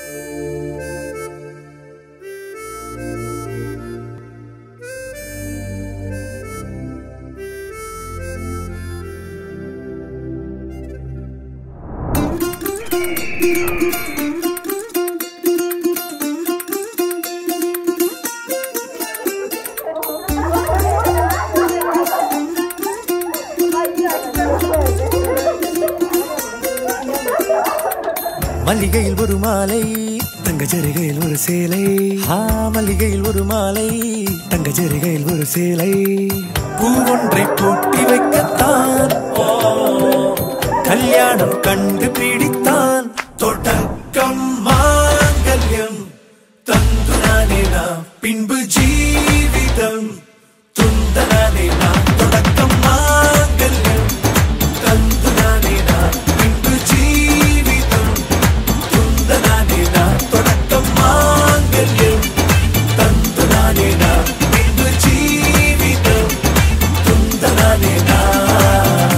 மல்லிகையில் ஒரு மாலை தங்க ஜரிகையில் ஒரு சேலை ஆ மல்லிகையில் ஒரு மாலை தங்க ஜரிகையில் ஒரு சேலை பூவொன்றை பூட்டி வைக்கத்தான் ஓ, கல்யாணம் கண்டு பிடித்தான் தொடக்கம் மாங்கல்யம் தந்து நானே நாம் பின்பு ஜீவிதம் துந்தனானே நாம் தொடக்கம் மாங்கல்யம் தந்து நானே நாம் பின்பு ஜீவிதம் துந்தனானே நாம் தொடக்கம் மாங்கல்யம் தந்து நானே நாம் பின்பு ஜீவிதம் துந்தனானே நாம்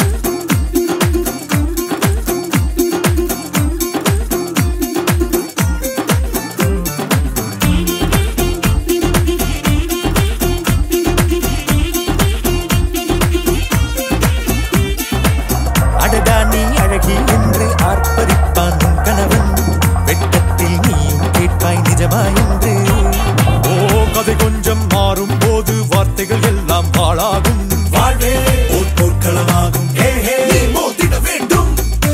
அடடா நீ அழகி என்று ஆர்ப்பரிப்பான் உன் கணவன் வெட்டத்தில் நீயும் கேட்பாய் நிஜமா என்று ஓ கதை கொஞ்சம் மாறும் போது வார்த்தைகள் எல்லாம் பாழாகும் வாழ்வே ஓர் போர்க்களமாகும் ஹே ஹே நீ மோதிட வேண்டும்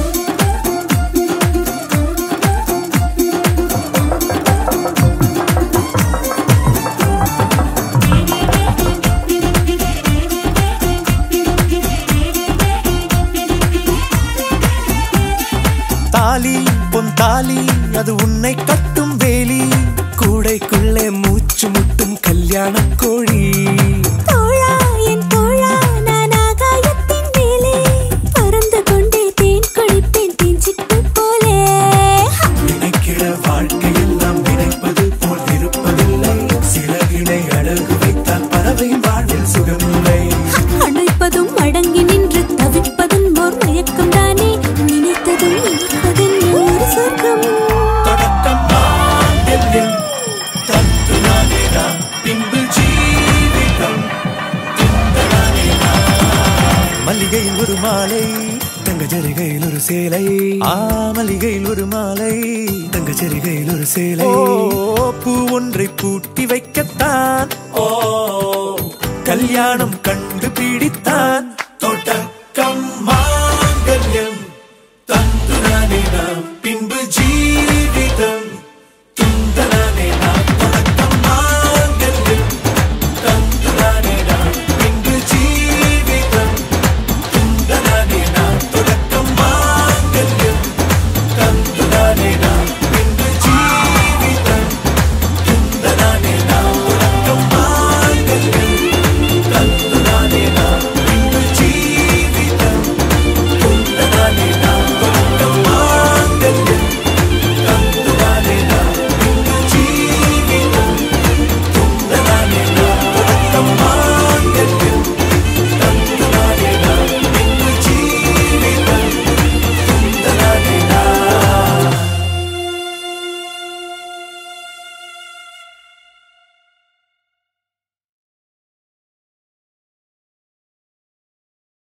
தாலி பொன் தாலி அது உன்னை கட்டும் வேலி கூடைக்குள்ளே மூச்சு முட்டும் கல்யாண கோழி தோழா என் தோழா நான் ஆகாயத்தின் மேலே பறந்து கொண்டே தேன் குடிப்பேன் தேஞ்சிட்டு போலே நினைக்கிற வாழ்க்கையெல்லாம் நினைப்பது போல் இருப்பதில்லை சிறகினை அழகு வைத்தால் பறவையின் வாழ்வில் சுகமில்லை அணைப்பதும் அடங்கி நின்று தவிப்பதும் ஓர் மயக்கம் தானே நினைத்ததும் இனிப்பதும் ஒரு சொர்க்கம் தொடக்கம் மாங்கல்யம் தந்து நானே நாம் பின்பு ஜீவிதம் துந்தனானே நாம். மல்லிகையில் ஒரு மாலை தங்க ஜரிகையில் ஒரு சேலை ஆ மல்லிகையில் ஒரு மாலை தங்க ஜரிகையில் ஒரு சேலை ஓ பூ ஒன்றை பூட்டி வைக்கத்தான் ஓ கல்யாணம் கண்டு பிடித்தான் தொடக்கம் மாங்கல்யம் தந்து நானே நாம் பின்பு